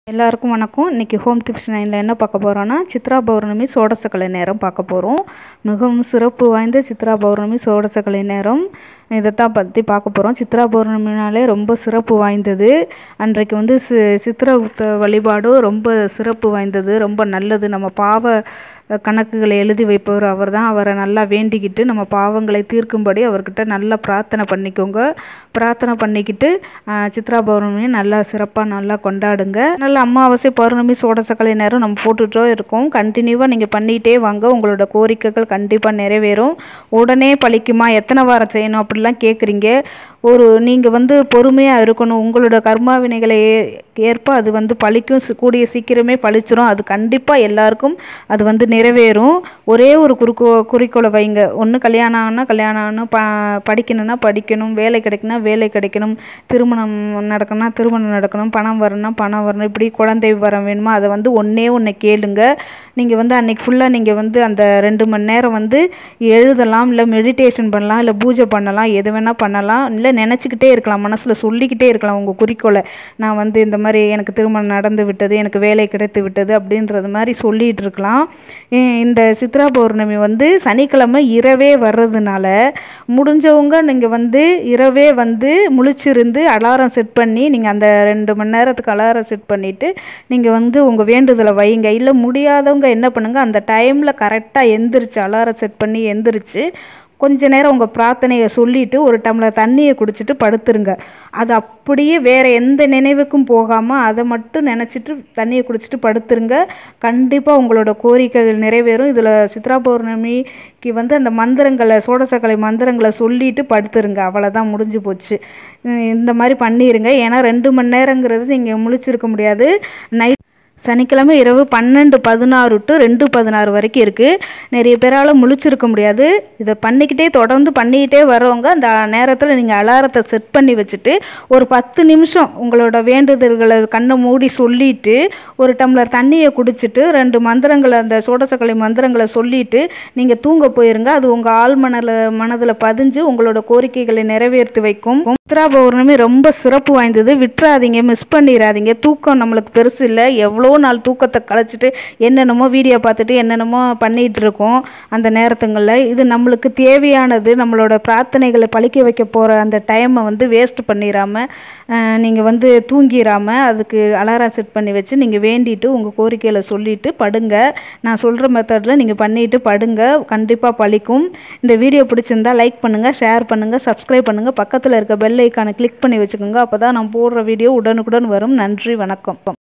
எல்லாருக்கும் வணக்கம் இன்றைக்கி ஹோம் டிப்ஸ் நைனில் என்ன பார்க்க போகிறோன்னா சித்ரா பௌர்ணமி சோடசக்கலை நேரம் பார்க்க போகிறோம் மிகவும் சிறப்பு வாய்ந்த சித்ரா பௌர்ணமி சோடசக்கலை நேரம் இதைத்தான் பற்றி பார்க்க போகிறோம் சித்ரா பௌர்ணமினாலே ரொம்ப சிறப்பு வாய்ந்தது அன்றைக்கு வந்து சி சித்திரகுப்த வழிபாடும் ரொம்ப சிறப்பு வாய்ந்தது ரொம்ப நல்லது நம்ம பாவ கணக்குகளை எழுதி வைப்பவர் அவர் தான் அவரை நல்லா வேண்டிக்கிட்டு நம்ம பாவங்களை தீர்க்கும்படி அவர்கிட்ட நல்லா பிரார்த்தனை பண்ணிக்கோங்க பிரார்த்தனை பண்ணிக்கிட்டு சித்ரா பௌர்ணமியை நல்லா சிறப்பாக நல்லா கொண்டாடுங்க நல்ல அமாவாசை பௌர்ணமி சோடசக்கலை நேரம் நம்ம போட்டுகிட்டே இருக்கோம் கண்டினியூவாக நீங்கள் பண்ணிகிட்டே வாங்க உங்களோட கோரிக்கைகள் கண்டிப்பாக நிறைவேறும் உடனே பழிக்குமா எத்தனை வாரம் செய்யணும் அப்படிலாம் கேட்குறீங்க ஒரு நீங்கள் வந்து பொறுமையாக இருக்கணும் உங்களோட கர்மா வினைகளை ஏற்ப அது வந்து பழிக்கும் கூடிய சீக்கிரமே பழிச்சிரும் அது கண்டிப்பாக எல்லாருக்கும் அது வந்து நிறைவேறும் ஒரே ஒரு குறிக்கோ குறிக்கோளை வைங்க ஒன்று கல்யாணம் ஆனால் கல்யாணம் ஆகணும் ப படிக்கணும்னா படிக்கணும் வேலை கிடைக்கணும்னா வேலை கிடைக்கணும் திருமணம் நடக்கணும்னா திருமணம் நடக்கணும் பணம் வரணும்னா பணம் வரணும் இப்படி குழந்தை வர வேணுமா அதை வந்து ஒன்றே ஒன்று கேளுங்க நீங்கள் வந்து அன்றைக்கி ஃபுல்லாக நீங்கள் வந்து அந்த ரெண்டு மணி நேரம் வந்து எழுதலாம் இல்லை மெடிடேஷன் பண்ணலாம் இல்லை பூஜை பண்ணலாம் எது வேணால் பண்ணலாம் இல்லை நினச்சிக்கிட்டே இருக்கலாம் மனசில் சொல்லிக்கிட்டே இருக்கலாம் உங்கள் குறிக்கோளை நான் வந்து இந்த மாதிரி எனக்கு திருமணம் நடந்து விட்டது எனக்கு வேலை கிடைத்து விட்டது அப்படின்றது மாதிரி சொல்லிகிட்டு இருக்கலாம் இந்த சித்ரா பௌர்ணமி வந்து சனிக்கிழமை இரவே வர்றதுனால முடிஞ்சவங்க நீங்கள் வந்து இரவே வந்து முழிச்சிருந்து அலாரம் செட் பண்ணி நீங்கள் அந்த ரெண்டு மணி நேரத்துக்கு அலாரம் செட் பண்ணிவிட்டு நீங்கள் வந்து உங்கள் வேண்டுதலை வைங்க இல்லை முடியாதவங்க என்ன பண்ணுங்கள் அந்த டைமில் கரெக்டாக எந்திரிச்சு அலாரம் செட் பண்ணி எந்திரிச்சு கொஞ்ச நேரம் உங்கள் பிரார்த்தனையை சொல்லிவிட்டு ஒரு டம்ளர் தண்ணியை குடிச்சிட்டு படுத்துருங்க அது அப்படியே வேறு எந்த நினைவுக்கும் போகாமல் அதை மட்டும் நினச்சிட்டு தண்ணியை குடிச்சிட்டு படுத்துருங்க கண்டிப்பாக உங்களோட கோரிக்கைகள் நிறைவேறும் இதில் சித்ரா பௌர்ணமிக்கு வந்து அந்த மந்திரங்களை சோடசக்கலை மந்திரங்களை சொல்லிட்டு படுத்துருங்க அவ்வளோதான் முடிஞ்சு போச்சு இந்த மாதிரி பண்ணிடுங்க ஏன்னா ரெண்டு மணி நேரங்கிறது நீங்கள் முழிச்சிருக்க முடியாது நைட் சனிக்கிழமை இரவு பன்னெண்டு பதினாறு டு ரெண்டு பதினாறு வரைக்கும் இருக்குது நிறைய பேரால் முழிச்சிருக்க முடியாது இதை பண்ணிக்கிட்டே தொடர்ந்து பண்ணிக்கிட்டே வரவங்க அந்த நேரத்தில் நீங்கள் அலாரத்தை செட் பண்ணி வச்சுட்டு ஒரு பத்து நிமிஷம் உங்களோட வேண்டுதல்களை கண்ணை மூடி சொல்லிட்டு ஒரு டம்ளர் தண்ணியை குடிச்சிட்டு ரெண்டு மந்திரங்களை அந்த சோடசக்கலை மந்திரங்களை சொல்லிட்டு நீங்கள் தூங்க போயிருங்க அது உங்கள் ஆள் மனதில் மனதில் பதிஞ்சு உங்களோட கோரிக்கைகளை நிறைவேற்றி வைக்கும் சித்ரா பௌர்ணமி ரொம்ப சிறப்பு வாய்ந்தது விட்டுறாதீங்க மிஸ் பண்ணிடாதீங்க தூக்கம் நம்மளுக்கு பெருசு இல்லை எவ்வளோ நாள் தூக்கத்தை கழிச்சிட்டு என்னென்னமோ வீடியோ பார்த்துட்டு என்னென்னமோ பண்ணிகிட்டு இருக்கோம் அந்த நேரத்துங்களில் இது நம்மளுக்கு தேவையானது நம்மளோட பிரார்த்தனைகளை பழிக்க வைக்க போகிற அந்த டைமை வந்து வேஸ்ட் பண்ணிடாமல் நீங்கள் வந்து தூங்கிடாமல் அதுக்கு அலாரம் செட் பண்ணி வச்சு நீங்கள் வேண்டிட்டு உங்கள் கோரிக்கையில் சொல்லிவிட்டு படுங்க நான் சொல்கிற மெத்தடில் நீங்கள் பண்ணிவிட்டு படுங்க கண்டிப்பாக பழிக்கும் இந்த வீடியோ பிடிச்சிருந்தா லைக் பண்ணுங்கள் ஷேர் பண்ணுங்கள் சப்ஸ்கிரைப் பண்ணுங்கள் பக்கத்தில் இருக்க பெல் ஐக்கானை கிளிக் பண்ணி வச்சுக்கோங்க அப்போ தான் நான் போடுற வீடியோ உடனுக்குடன் வரும் நன்றி வணக்கம்